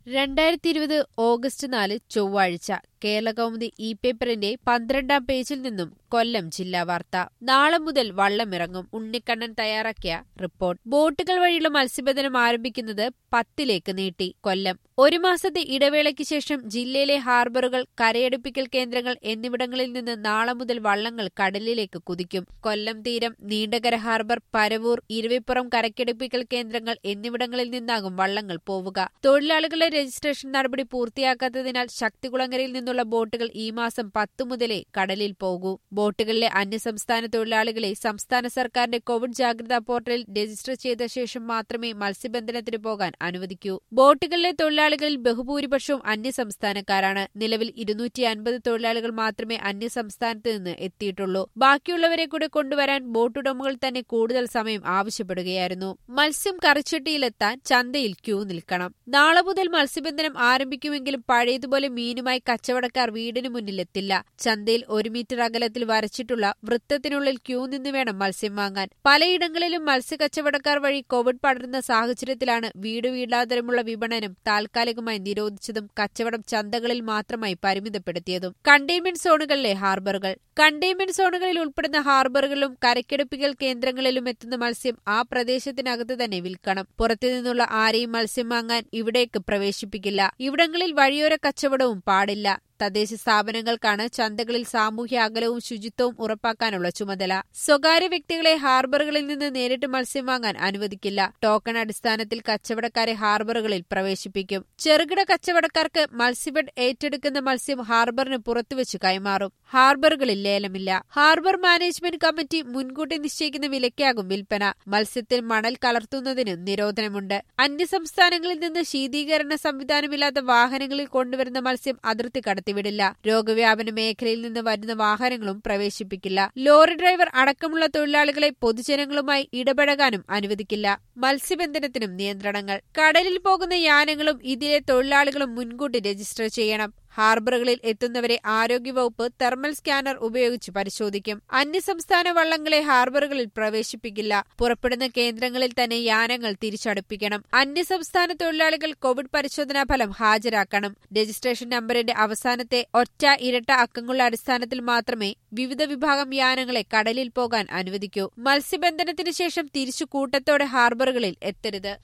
രണ്ടായിരത്തി ഇരുപത് ഓഗസ്റ്റ് നാല് ചൊവ്വാഴ്ച കേരളകൗമുദി ഇ പേപ്പറിന്റെ പന്ത്രണ്ടാം പേജിൽ നിന്നും കൊല്ലം ജില്ലാ വാർത്ത നാളെ മുതൽ വള്ളമിറങ്ങും ഉണ്ണിക്കണ്ണൻ തയ്യാറാക്കിയ റിപ്പോർട്ട് ബോട്ടുകൾ വഴിയുള്ള മത്സ്യബന്ധനം ആരംഭിക്കുന്നത് പത്തിലേക്ക് നീട്ടി കൊല്ലം ഒരു മാസത്തെ ഇടവേളയ്ക്ക് ശേഷം ജില്ലയിലെ ഹാർബറുകൾ കരയടുപ്പിക്കൽ കേന്ദ്രങ്ങൾ എന്നിവിടങ്ങളിൽ നിന്ന് നാളെ മുതൽ വള്ളങ്ങൾ കടലിലേക്ക് കുതിക്കും കൊല്ലം തീരം നീണ്ടകര ഹാർബർ പരവൂർ ഇരവിപ്പുറം കരക്കടുപ്പിക്കൽ കേന്ദ്രങ്ങൾ എന്നിവിടങ്ങളിൽ നിന്നാകും വള്ളങ്ങൾ പോവുക തൊഴിലാളികളുടെ രജിസ്ട്രേഷൻ നടപടി പൂർത്തിയാക്കാത്തതിനാൽ ശക്തികുളങ്ങരയിൽ നിന്നുള്ള ബോട്ടുകൾ ഈ മാസം പത്തു മുതലേ കടലിൽ പോകൂ ബോട്ടുകളിലെ അന്യസംസ്ഥാന തൊഴിലാളികളെ സംസ്ഥാന സർക്കാരിന്റെ കോവിഡ് ജാഗ്രതാ പോർട്ടലിൽ രജിസ്റ്റർ ചെയ്ത ശേഷം മാത്രമേ മത്സ്യബന്ധനത്തിന് പോകാൻ അനുവദിക്കൂ ബോട്ടുകളിലെ തൊഴിലാളികളിൽ ബഹുഭൂരിപക്ഷവും അന്യസംസ്ഥാനക്കാരാണ് നിലവിൽ ഇരുന്നൂറ്റി അൻപത് തൊഴിലാളികൾ മാത്രമേ അന്യസംസ്ഥാനത്ത് നിന്ന് എത്തിയിട്ടുള്ളൂ ബാക്കിയുള്ളവരെ കൂടെ കൊണ്ടുവരാൻ ബോട്ടുടമകൾ തന്നെ കൂടുതൽ സമയം ആവശ്യപ്പെടുകയായിരുന്നു മത്സ്യം കറിച്ചട്ടിയിലെത്താൻ ചന്തയിൽ ക്യൂ നിൽക്കണം നാളെ മുതൽ മത്സ്യബന്ധനം ആരംഭിക്കുമെങ്കിലും പഴയതുപോലെ മീനുമായി കച്ചവടക്കാർ വീടിന് മുന്നിലെത്തില്ല ചന്തയിൽ ഒരു മീറ്റർ അകലത്തിൽ വരച്ചിട്ടുള്ള വൃത്തത്തിനുള്ളിൽ ക്യൂ നിന്ന് വേണം മത്സ്യം വാങ്ങാൻ പലയിടങ്ങളിലും മത്സ്യക്കച്ചവടക്കാർ വഴി കോവിഡ് പടരുന്ന സാഹചര്യത്തിലാണ് വീട് വീടാന്തരമുള്ള വിപണനം താൽക്കാലികമായി നിരോധിച്ചതും കച്ചവടം ചന്തകളിൽ മാത്രമായി പരിമിതപ്പെടുത്തിയതും കണ്ടെയ്ൻമെന്റ് സോണുകളിലെ ഹാർബറുകൾ കണ്ടെയ്ൻമെന്റ് സോണുകളിൽ ഉൾപ്പെടുന്ന ഹാർബറുകളിലും കരക്കെടുപ്പിക്കൽ കേന്ദ്രങ്ങളിലും എത്തുന്ന മത്സ്യം ആ പ്രദേശത്തിനകത്ത് തന്നെ വിൽക്കണം പുറത്തുനിന്നുള്ള ആരെയും മത്സ്യം വാങ്ങാൻ ഇവിടേക്ക് പ്രവേശിപ്പിക്കില്ല ഇവിടങ്ങളിൽ വഴിയോര കച്ചവടവും പാടില്ല തദ്ദേശ സ്ഥാപനങ്ങൾക്കാണ് ചന്തകളിൽ സാമൂഹ്യ അകലവും ശുചിത്വവും ഉറപ്പാക്കാനുള്ള ചുമതല സ്വകാര്യ വ്യക്തികളെ ഹാർബറുകളിൽ നിന്ന് നേരിട്ട് മത്സ്യം വാങ്ങാൻ അനുവദിക്കില്ല ടോക്കൺ അടിസ്ഥാനത്തിൽ കച്ചവടക്കാരെ ഹാർബറുകളിൽ പ്രവേശിപ്പിക്കും ചെറുകിട കച്ചവടക്കാർക്ക് മത്സ്യബെഡ് ഏറ്റെടുക്കുന്ന മത്സ്യം ഹാർബറിന് പുറത്തുവച്ച് കൈമാറും ഹാർബറുകളിൽ ലേലമില്ല ഹാർബർ മാനേജ്മെന്റ് കമ്മിറ്റി മുൻകൂട്ടി നിശ്ചയിക്കുന്ന വിലയ്ക്കാകും വിൽപ്പന മത്സ്യത്തിൽ മണൽ കലർത്തുന്നതിന് നിരോധനമുണ്ട് അന്യസംസ്ഥാനങ്ങളിൽ നിന്ന് ശീതീകരണ സംവിധാനമില്ലാത്ത വാഹനങ്ങളിൽ കൊണ്ടുവരുന്ന മത്സ്യം അതിർത്തി കടത്തിവിടില്ല രോഗവ്യാപന മേഖലയിൽ നിന്ന് വരുന്ന വാഹനങ്ങളും പ്രവേശിപ്പിക്കില്ല ലോറി ഡ്രൈവർ അടക്കമുള്ള തൊഴിലാളികളെ പൊതുജനങ്ങളുമായി ഇടപഴകാനും അനുവദിക്കില്ല മത്സ്യബന്ധനത്തിനും നിയന്ത്രണങ്ങൾ കടലിൽ പോകുന്ന യാനങ്ങളും ഇതിലെ തൊഴിലാളികളും മുൻകൂട്ടി രജിസ്റ്റർ ചെയ്യണം ഹാർബറുകളിൽ എത്തുന്നവരെ ആരോഗ്യവകുപ്പ് തെർമൽ സ്കാനർ ഉപയോഗിച്ച് പരിശോധിക്കും അന്യസംസ്ഥാന വള്ളങ്ങളെ ഹാർബറുകളിൽ പ്രവേശിപ്പിക്കില്ല പുറപ്പെടുന്ന കേന്ദ്രങ്ങളിൽ തന്നെ യാനങ്ങൾ തിരിച്ചടുപ്പിക്കണം അന്യസംസ്ഥാന തൊഴിലാളികൾ കോവിഡ് പരിശോധനാ ഫലം ഹാജരാക്കണം രജിസ്ട്രേഷൻ നമ്പറിന്റെ അവസാനത്തെ ഒറ്റ ഇരട്ട അക്കങ്ങളുടെ അടിസ്ഥാനത്തിൽ മാത്രമേ വിവിധ വിഭാഗം യാനങ്ങളെ കടലിൽ പോകാൻ അനുവദിക്കൂ മത്സ്യബന്ധനത്തിന് ശേഷം തിരിച്ചു കൂട്ടത്തോടെ ഹാർബറുകളിൽ എത്തരുത്